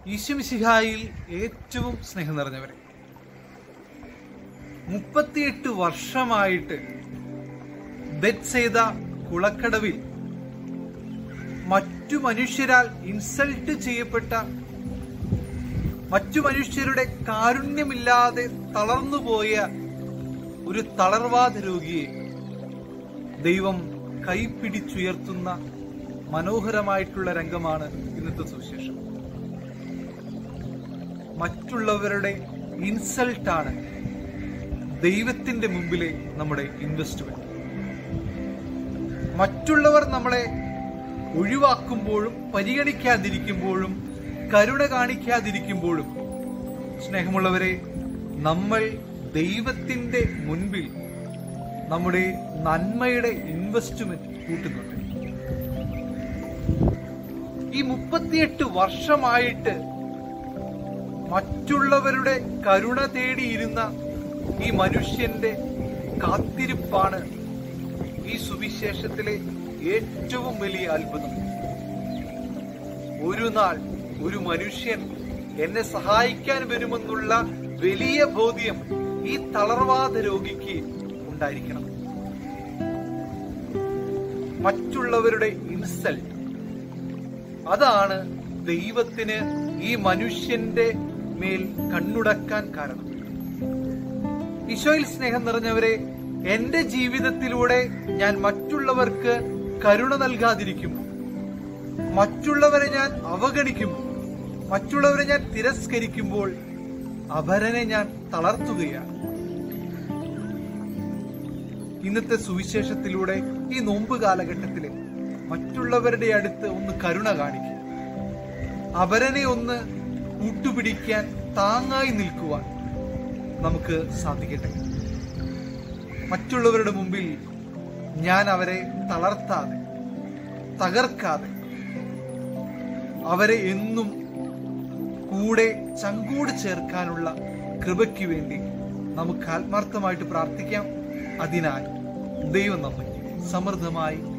ഈശ്വമിശിഹായിൽ ഏറ്റവും സ്നേഹം നിറഞ്ഞവരെ മുപ്പത്തിയെട്ട് വർഷമായിട്ട് ബെത്സേദ കുളക്കടവിൽ മറ്റു മനുഷ്യരാൽ ഇൻസൾട്ട് ചെയ്യപ്പെട്ട മറ്റു മനുഷ്യരുടെ കാരുണ്യമില്ലാതെ തളർന്നുപോയ ഒരു തളർവാദ രോഗിയെ ദൈവം കൈപ്പിടിച്ചുയർത്തുന്ന മനോഹരമായിട്ടുള്ള രംഗമാണ് ഇന്നത്തെ സുവിശേഷം മറ്റുള്ളവരുടെ ഇൻസൾട്ടാണ് ദൈവത്തിന്റെ മുമ്പിലെ നമ്മുടെ ഇൻവെസ്റ്റ്മെന്റ് മറ്റുള്ളവർ നമ്മളെ ഒഴിവാക്കുമ്പോഴും പരിഗണിക്കാതിരിക്കുമ്പോഴും കരുണ കാണിക്കാതിരിക്കുമ്പോഴും സ്നേഹമുള്ളവരെ നമ്മൾ ദൈവത്തിന്റെ മുൻപിൽ നമ്മുടെ നന്മയുടെ ഇൻവെസ്റ്റ്മെന്റ് കൂട്ടുന്നുണ്ട് ഈ മുപ്പത്തിയെട്ട് വർഷമായിട്ട് മറ്റുള്ളവരുടെ കരുണ തേടിയിരുന്ന ഈ മനുഷ്യന്റെ കാത്തിരിപ്പാണ് ഈ സുവിശേഷത്തിലെ ഏറ്റവും വലിയ അത്ഭുതം ഒരു നാൾ ഒരു മനുഷ്യൻ എന്നെ സഹായിക്കാൻ വരുമെന്നുള്ള വലിയ ബോധ്യം ഈ തളർവാദ രോഗിക്ക് ഉണ്ടായിരിക്കണം മറ്റുള്ളവരുടെ ഇൻസൾട്ട് അതാണ് ദൈവത്തിന് ഈ മനുഷ്യന്റെ മേൽ കണ്ണുടക്കാൻ കാരണം ഈശോയിൽ സ്നേഹം നിറഞ്ഞവരെ എന്റെ ജീവിതത്തിലൂടെ ഞാൻ മറ്റുള്ളവർക്ക് കരുണ നൽകാതിരിക്കുമ്പോൾ മറ്റുള്ളവരെ ഞാൻ അവഗണിക്കുമ്പോൾ മറ്റുള്ളവരെ ഞാൻ തിരസ്കരിക്കുമ്പോൾ അപരനെ ഞാൻ തളർത്തുകയാണ് ഇന്നത്തെ സുവിശേഷത്തിലൂടെ ഈ നോമ്പ് കാലഘട്ടത്തില് മറ്റുള്ളവരുടെ അടുത്ത് ഒന്ന് കരുണ കാണിക്കുക അവരനെ ഒന്ന് കൂട്ടുപിടിക്കാൻ താങ്ങായി നിൽക്കുവാൻ നമുക്ക് സാധിക്കട്ടെ മറ്റുള്ളവരുടെ മുമ്പിൽ ഞാൻ അവരെ തളർത്താതെ തകർക്കാതെ അവരെ എന്നും കൂടെ ചങ്കൂട് ചേർക്കാനുള്ള കൃപയ്ക്ക് വേണ്ടി നമുക്ക് ആത്മാർത്ഥമായിട്ട് പ്രാർത്ഥിക്കാം അതിനായി ദൈവം നമ്മെ സമൃദ്ധമായി